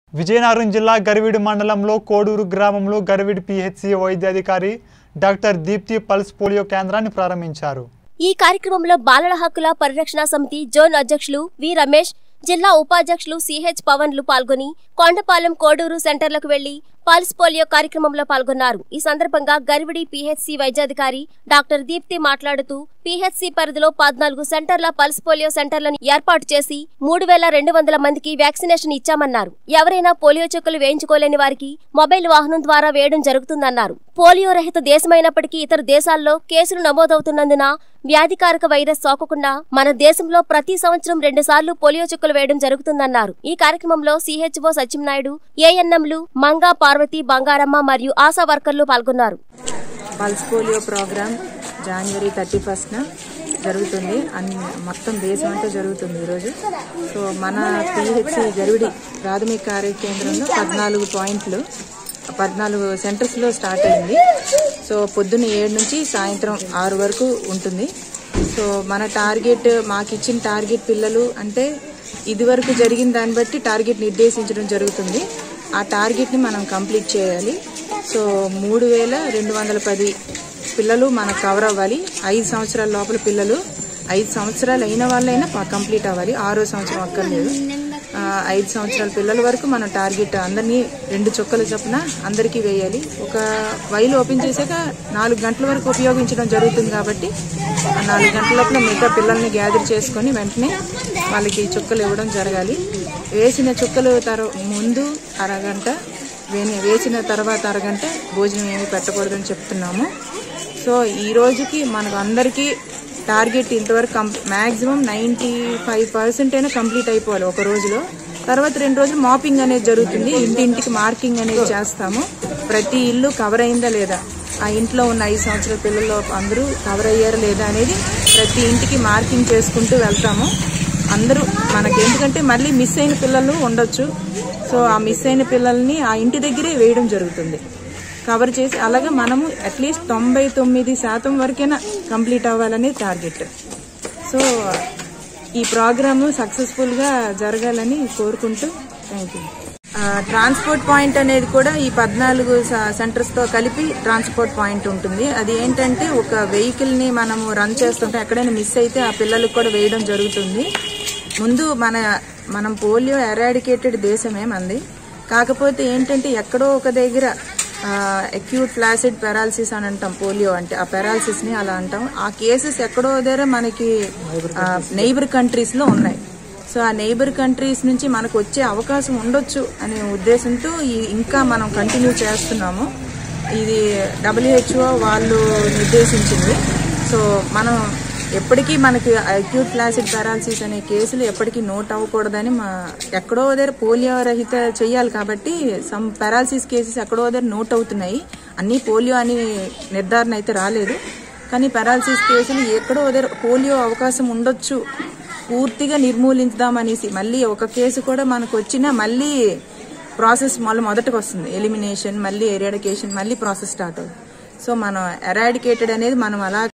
విజయనగరం జిల్లా గరివిడి మండలంలో కోడూరు గ్రామంలో గరివిడి పిహెచ్సి వైద్యాధికారి డాక్టర్ దీప్తి పల్స్ పోలియో కేంద్రాన్ని ప్రారంభించారు ఈ కార్యక్రమంలో బాలల హక్కుల పరిరక్షణ సమితి జోన్ అధ్యక్షులు వి రమేష్ జిల్లా ఉపాధ్యక్షులు సిహెచ్ పవన్లు పాల్గొని కొండపాలెం కోడూరు సెంటర్లకు వెళ్లి పల్స్ పోలియో కార్యక్రమంలో పాల్గొన్నారు ఈ సందర్భంగా గరివిడి పిహెచ్సి వైద్యాధికారి డాక్టర్ దీప్తి మాట్లాడుతూ పిహెచ్సి పరిధిలో పద్నాలుగు సెంటర్ల పల్స్ పోలియో సెంటర్లను ఏర్పాటు చేసి మూడు వేల రెండు వందల మందికి వ్యాక్సినేషన్ ఇచ్చామన్నారు ఎవరైనా పోలియో చుక్కలు వేయించుకోలేని వారికి మొబైల్ వాహనం ద్వారా వేయడం జరుగుతుందన్నారు పోలియో రహిత దేశమైనప్పటికీ ఇతర దేశాల్లో కేసులు నమోదవుతున్నందున వ్యాధికారక వైరస్ సోకకుండా మన దేశంలో ప్రతి సంవత్సరం రెండు సార్లు పోలియో చుక్కలు వేయడం జరుగుతుందన్నారు ఈ కార్యక్రమంలో సిహెచ్ఓ సత్యంనాయుడు ఏఎన్ఎంలు మంగా పార్వతి బంగారమ్మ మరియు ఆశా వర్కర్లు పాల్గొన్నారు pulse polio programme January thirty ఫస్ట్న జరుగుతుంది అన్ని మొత్తం దేశం అంతా జరుగుతుంది ఈరోజు సో మన పిహెచ్సి గరివిడి ప్రాథమిక ఆరోగ్య కేంద్రంలో పద్నాలుగు పాయింట్లు పద్నాలుగు సెంటర్స్లో స్టార్ట్ అయింది సో పొద్దున్న ఏడు నుంచి సాయంత్రం ఆరు వరకు ఉంటుంది సో మన టార్గెట్ మాకు ఇచ్చిన టార్గెట్ పిల్లలు అంటే ఇదివరకు జరిగిన దాన్ని బట్టి టార్గెట్ నిర్దేశించడం జరుగుతుంది ఆ టార్గెట్ని మనం కంప్లీట్ చేయాలి సో మూడు వేల రెండు వందల పది పిల్లలు మనకు కవర్ అవ్వాలి ఐదు సంవత్సరాల లోపల పిల్లలు ఐదు సంవత్సరాలు అయిన వాళ్ళైనా కంప్లీట్ అవ్వాలి ఆరో సంవత్సరం అక్కర్లేదు ఆ, ఐదు సంవత్సరాల పిల్లల వరకు మన టార్గెట్ అందరినీ రెండు చుక్కల చొప్పున అందరికీ వేయాలి ఒక వైల్ ఓపెన్ చేశాక నాలుగు గంటల వరకు ఉపయోగించడం జరుగుతుంది కాబట్టి ఆ నాలుగు గంటల లోపల మిగతా పిల్లల్ని గ్యాదర్ చేసుకొని వెంటనే వాళ్ళకి చుక్కలు ఇవ్వడం జరగాలి వేసిన చుక్కలు తర ముందు అరగంట వే- వేసిన తర్వాత అరగంట భోజనం ఏమీ పెట్టకూడదని చెప్తున్నాము సో ఈ రోజుకి మనకు అందరికీ టార్గెట్ ఇంతవరకు come maximum ninety five percent అయినా కంప్లీట్ అయిపోవాలి ఒక రోజులో తర్వాత రెండు రోజులు మాపింగ్ అనేది జరుగుతుంది ఇంటింటికి మార్కింగ్ అనేది చేస్తాము ప్రతి ఇల్లు కవర్ అయిందా లేదా ఆ ఇంట్లో ఉన్న ఐదు సంవత్సరాల పిల్లలు అందరూ కవర్ అయ్యారా లేదా అనేది ప్రతి ఇంటికి మార్కింగ్ చేసుకుంటూ వెళ్తాము అందరూ మనకి ఎందుకంటే మళ్ళీ మిస్ అయిన పిల్లలు ఉండొచ్చు సో ఆ మిస్ అయిన పిల్లల్ని ఆ ఇంటి దగ్గరే వేయడం జరుగుతుంది కవర్ చేసి అలాగే మనము అట్లీస్ట్ తొంభై తొమ్మిది శాతం వరకైనా కంప్లీట్ అవ్వాలనే టార్గెట్ సో ఈ ప్రోగ్రాము సక్సెస్ఫుల్గా జరగాలని కోరుకుంటూ థ్యాంక్ యూ ట్రాన్స్పోర్ట్ పాయింట్ అనేది కూడా ఈ పద్నాలుగు సెంటర్స్తో కలిపి ట్రాన్స్పోర్ట్ పాయింట్ ఉంటుంది అది ఏంటంటే ఒక వెహికల్ని మనము రన్ చేస్తుంటే ఎక్కడైనా మిస్ అయితే ఆ పిల్లలకు కూడా వేయడం జరుగుతుంది ముందు మన మనం పోలియో ఎరాడికేటెడ్ దేశమే మంది కాకపోతే ఏంటంటే ఎక్కడో ఒక దగ్గర అక్యూట్ ఫ్లాసిడ్ పెరాలసిస్ అని అంటాం పోలియో అంటే ఆ పెరాలసిస్ ని అలా అంటాం ఆ కేసెస్ ఎక్కడో దగ్గర మనకి నైబర్ కంట్రీస్ లో ఉన్నాయి సో ఆ నైబర్ కంట్రీస్ నుంచి మనకు వచ్చే అవకాశం ఉండొచ్చు అనే ఉద్దేశంతో ఈ ఇంకా మనం కంటిన్యూ చేస్తున్నాము ఇది డబ్ల్యూహెచ్ఓ వాళ్ళు నిర్దేశించింది సో మనం ఎప్పటికీ మనకి అక్యూట్ ఫ్లాసిడ్ పారాలసిస్ అనే కేసులు ఎప్పటికీ నోట్ అవ్వకూడదని మా ఎక్కడో దగ్గర పోలియో రహిత చేయాలి కాబట్టి సమ్ పారాలసిస్ కేసెస్ ఎక్కడో దగ్గర నోట్ అవుతున్నాయి అన్నీ పోలియో అని నిర్ధారణ అయితే రాలేదు కానీ పారాలసిస్ కేసులు ఎక్కడో దగ్గర పోలియో అవకాశం ఉండొచ్చు పూర్తిగా నిర్మూలించుదామనేసి మళ్ళీ ఒక కేసు కూడా మనకు వచ్చినా మళ్ళీ ప్రాసెస్ మళ్ళీ మొదటికి వస్తుంది ఎలిమినేషన్ మళ్ళీ ఎరాడికేషన్ మళ్ళీ ప్రాసెస్ స్టార్ట్ అవుతుంది సో మనం ఎరాడికేటెడ్ అనేది మనం అలా